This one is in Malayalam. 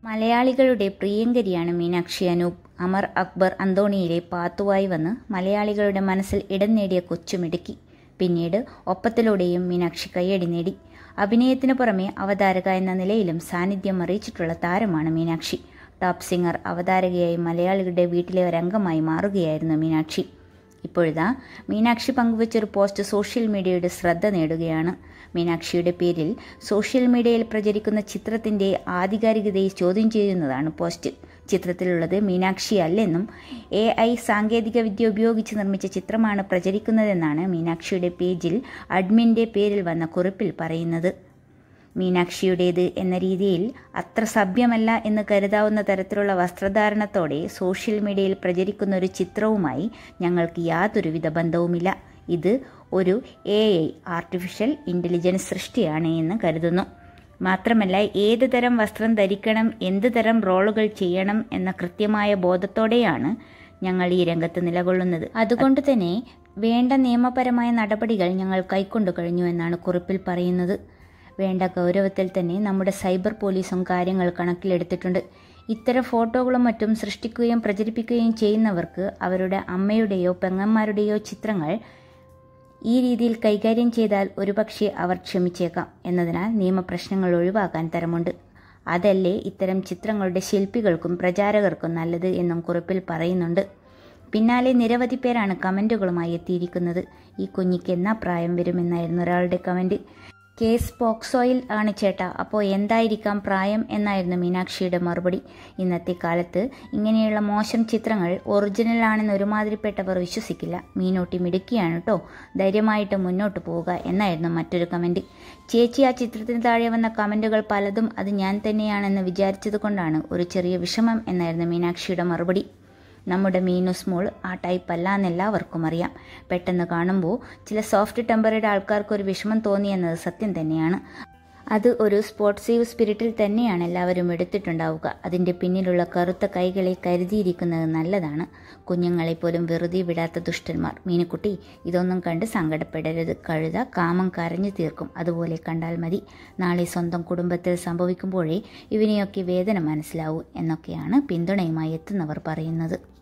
മലയാളികളുടെ പ്രിയങ്കരിയാണ് മീനാക്ഷി അനൂപ് അമർ അക്ബർ അന്തോണിയിലെ പാത്തുവായി വന്ന് മലയാളികളുടെ മനസ്സിൽ ഇടം നേടിയ കൊച്ചുമിടുക്കി പിന്നീട് ഒപ്പത്തിലൂടെയും മീനാക്ഷി കയ്യടി നേടി അഭിനയത്തിനു പുറമെ അവതാരക എന്ന നിലയിലും സാന്നിധ്യം അറിയിച്ചിട്ടുള്ള താരമാണ് മീനാക്ഷി ടോപ്പ് സിംഗർ അവതാരകയായി മലയാളികളുടെ വീട്ടിലെ ഒരംഗമായി മാറുകയായിരുന്നു മീനാക്ഷി ഇപ്പോഴിതാ മീനാക്ഷി പങ്കുവച്ചൊരു പോസ്റ്റ് സോഷ്യൽ മീഡിയയുടെ ശ്രദ്ധ നേടുകയാണ് മീനാക്ഷിയുടെ പേരിൽ സോഷ്യൽ മീഡിയയിൽ പ്രചരിക്കുന്ന ചിത്രത്തിന്റെ ആധികാരികതയെ ചോദ്യം ചെയ്യുന്നതാണ് പോസ്റ്റ് ചിത്രത്തിലുള്ളത് മീനാക്ഷി അല്ലെന്നും എ ഐ സാങ്കേതിക വിദ്യ ഉപയോഗിച്ച് നിർമ്മിച്ച ചിത്രമാണ് പ്രചരിക്കുന്നതെന്നാണ് മീനാക്ഷിയുടെ പേജിൽ അഡ്മിൻ്റെ പേരിൽ വന്ന കുറിപ്പിൽ പറയുന്നത് മീനാക്ഷിയുടേത് എന്ന രീതിയിൽ അത്ര സഭ്യമല്ല എന്ന് കരുതാവുന്ന തരത്തിലുള്ള വസ്ത്രധാരണത്തോടെ സോഷ്യൽ മീഡിയയിൽ പ്രചരിക്കുന്ന ഒരു ചിത്രവുമായി ഞങ്ങൾക്ക് യാതൊരുവിധ ബന്ധവുമില്ല ഇത് ഒരു എ ഐ ആർട്ടിഫിഷ്യൽ ഇൻ്റലിജൻസ് സൃഷ്ടിയാണ് എന്ന് കരുതുന്നു മാത്രമല്ല ഏത് തരം വസ്ത്രം ധരിക്കണം എന്ത് തരം റോളുകൾ ചെയ്യണം എന്ന കൃത്യമായ ബോധത്തോടെയാണ് ഞങ്ങൾ ഈ രംഗത്ത് നിലകൊള്ളുന്നത് അതുകൊണ്ട് തന്നെ വേണ്ട നിയമപരമായ നടപടികൾ ഞങ്ങൾ കൈക്കൊണ്ടു കഴിഞ്ഞു എന്നാണ് കുറിപ്പിൽ പറയുന്നത് വേണ്ട ഗൗരവത്തിൽ തന്നെ നമ്മുടെ സൈബർ പോലീസും കാര്യങ്ങൾ കണക്കിലെടുത്തിട്ടുണ്ട് ഇത്തരം ഫോട്ടോകളും മറ്റും സൃഷ്ടിക്കുകയും പ്രചരിപ്പിക്കുകയും ചെയ്യുന്നവർക്ക് അവരുടെ അമ്മയുടെയോ പെങ്ങന്മാരുടെയോ ചിത്രങ്ങൾ ഈ രീതിയിൽ കൈകാര്യം ചെയ്താൽ ഒരുപക്ഷെ അവർ ക്ഷമിച്ചേക്കാം എന്നതിനാൽ നിയമപ്രശ്നങ്ങൾ ഒഴിവാക്കാൻ തരമുണ്ട് അതല്ലേ ഇത്തരം ചിത്രങ്ങളുടെ ശില്പികൾക്കും പ്രചാരകർക്കും നല്ലത് എന്നും കുറിപ്പിൽ പറയുന്നുണ്ട് പിന്നാലെ നിരവധി പേരാണ് കമൻറ്റുകളുമായി എത്തിയിരിക്കുന്നത് ഈ കുഞ്ഞിക്ക് എന്നാ പ്രായം വരുമെന്നായിരുന്നു ഒരാളുടെ കമൻറ്റ് കേസ് പോക്സോയിൽ ആണ് ചേട്ടാ അപ്പോൾ എന്തായിരിക്കാം പ്രായം എന്നായിരുന്നു മീനാക്ഷിയുടെ മറുപടി ഇന്നത്തെ കാലത്ത് ഇങ്ങനെയുള്ള മോശം ചിത്രങ്ങൾ ഒറിജിനൽ ആണെന്ന് ഒരുമാതിരിപ്പെട്ടവർ വിശ്വസിക്കില്ല മീനോട്ടി മിടുക്കിയാണ് കേട്ടോ ധൈര്യമായിട്ട് മുന്നോട്ട് പോവുക എന്നായിരുന്നു മറ്റൊരു കമൻറ്റ് ചേച്ചി ആ ചിത്രത്തിന് താഴെ വന്ന കമൻറ്റുകൾ പലതും അത് ഞാൻ തന്നെയാണെന്ന് വിചാരിച്ചത് കൊണ്ടാണ് ഒരു ചെറിയ വിഷമം എന്നായിരുന്നു മീനാക്ഷിയുടെ മറുപടി നമ്മുടെ മീനു സ്മോൾ ആ ടൈപ്പ് അല്ല എന്നെല്ലാവർക്കും അറിയാം പെട്ടെന്ന് കാണുമ്പോൾ ചില സോഫ്റ്റ് ടെമ്പറഡ് ആൾക്കാർക്ക് ഒരു വിഷമം തോന്നിയെന്നത് സത്യം തന്നെയാണ് അത് ഒരു സ്പോർട്സീവ് സ്പിരിറ്റിൽ തന്നെയാണ് എല്ലാവരും എടുത്തിട്ടുണ്ടാവുക അതിൻ്റെ പിന്നിലുള്ള കറുത്ത കൈകളെ കരുതിയിരിക്കുന്നത് നല്ലതാണ് കുഞ്ഞുങ്ങളെ പോലും വെറുതെ വിടാത്ത ദുഷ്ടന്മാർ മീനുക്കുട്ടി ഇതൊന്നും കണ്ട് സങ്കടപ്പെടരുത് കഴുത കാമം കരഞ്ഞു തീർക്കും അതുപോലെ കണ്ടാൽ മതി നാളെ സ്വന്തം കുടുംബത്തിൽ സംഭവിക്കുമ്പോഴേ ഇവനെയൊക്കെ വേദന മനസ്സിലാവൂ എന്നൊക്കെയാണ് പിന്തുണയുമായി എത്തുന്നവർ പറയുന്നത്